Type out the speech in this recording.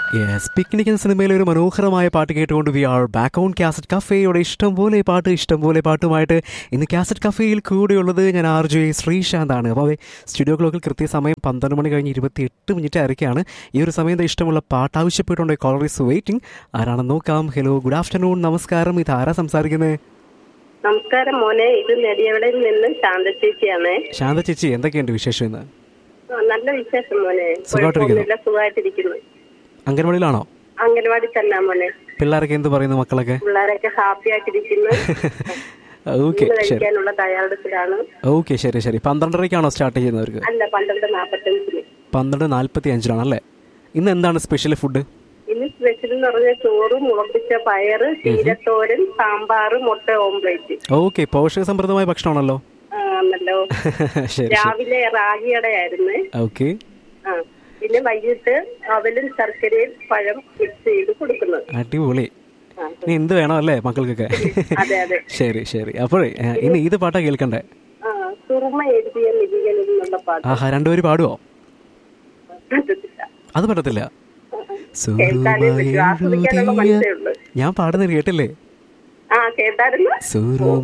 Yes picnic എന്ന സിനിമയിലെ ഒരു മനോഹരമായ പാട്ട് കേട്ടുകൊണ്ട് we are back on cassette കഫേയുടെ ഇഷ്ടം പോലെ പാട്ട് ഇഷ്ടം പോലെ പാട്ടുമായിട്ട് ഇന്ന് കാസറ്റ് കഫേയിൽ കൂടെയുള്ളത് ഞാൻ ആർ ജെ ശ്രീശാന്താണ് അപ്പോൾ സ്റ്റുഡിയോ ക്ലോക്കിൽ കൃത്യസമയം പന്ത്രണ്ട് മണി കഴിഞ്ഞ് ഇരുപത്തി എട്ട് മിനിറ്റ് ആയിരിക്കുകയാണ് ഈ ഒരു സമയത്ത് ഇഷ്ടമുള്ള പാട്ട് ആവശ്യപ്പെട്ടുകൊണ്ട് കോളർ ഇസ് വെയിറ്റിംഗ് ആരാണെന്ന് നോക്കാം ഹലോ ഗുഡ് ആഫ്റ്റർനൂൺ നമസ്കാരം ഇത് ആരാ സംസാരിക്കുന്നത് നമസ്കാരം മോനെ ഇത് നെടിയവിളയിൽ നിന്ന് ശാന്ത ചേച്ചിയാണ് ശാന്ത ചേച്ചി എന്തൊക്കെയുണ്ട് വിശേഷം ഇന്ന് ആ, നല്ല വിശേഷം മോനെ സുഖമായിട്ടിരിക്കുന്നു. കുഴപ്പമൊന്നുമില്ല സുഖമായിട്ടിരിക്കുന്നു അംഗൻവാടിയിലാണോ അംഗൻവാടി തന്നെ മോനെ പിള്ളേരൊക്കെ എന്ത് പറയുന്നു മക്കളൊക്കെ പിള്ളേരൊക്കെ ഹാപ്പി ആയിട്ടിരിക്കുന്നു ഓക്കെ ഇന്ന് ശരി കഴിക്കാനുള്ള തയ്യാറെടുപ്പിലാണ് ഓക്കെ ശരി ശരി പന്ത്രണ്ടരയ്ക്കാണോ സ്റ്റാർട്ട് ചെയ്യുന്നവർക്ക് അല്ല പന്ത്രണ്ട് നാപ്പത്തഞ്ചിന് പന്ത്രണ്ട് നാൽപ്പത്തി അഞ്ചിലാണല്ലേ ഇന്ന് എന്താണ് സ്പെഷ്യൽ ഫുഡ് ഇന്ന് സ്പെഷ്യൽ എന്ന് പറഞ്ഞാൽ ചോറ് മുളപ്പിച്ച പയറ് ചീരത്തോരൻ സാമ്പാറ് മുട്ട ഓംപ്ലേറ്റ് ഓക്കെ പോഷക സമൃദ്ധമായ ഭക്ഷണമാണല്ലോ ആണല്ലോ ശരി രാവിലെ റാഗിയടയായിരുന്നു ഓക്കെ ആ പിന്നെ വൈകിട്ട് അവലും ശർക്കരയും പഴം മിക്സ് ചെയ്ത് കൊടുക്കുന്നത് അടിപൊളി ആ, ഇനി എന്ത് വേണം അല്ലേ മക്കൾക്കൊക്കെ അതെ അതെ ശരി ശരി അപ്പോഴേ ഏ, ഇന്ന് ഏത് പാട്ടാ കേൾക്കണ്ടേ ആ സുറുമ എഴുതിയ നിധികളിൽ നിന്നുള്ള പാട്ട് ആഹാ രണ്ടുപേര് പാടുവോ പറ്റത്തില്ല. അത് പറ്റത്തില്ല കേൾക്കാനേ പറ്റൂ. ആസ്വദിക്കാനുള്ള സുറുമയെഴുതിയ- മനസ്സേ ഉള്ളൂ ഞാൻ പാടുന്നത് കേട്ടില്ലേ ആ കേട്ടായിരുന്നു സുറുമ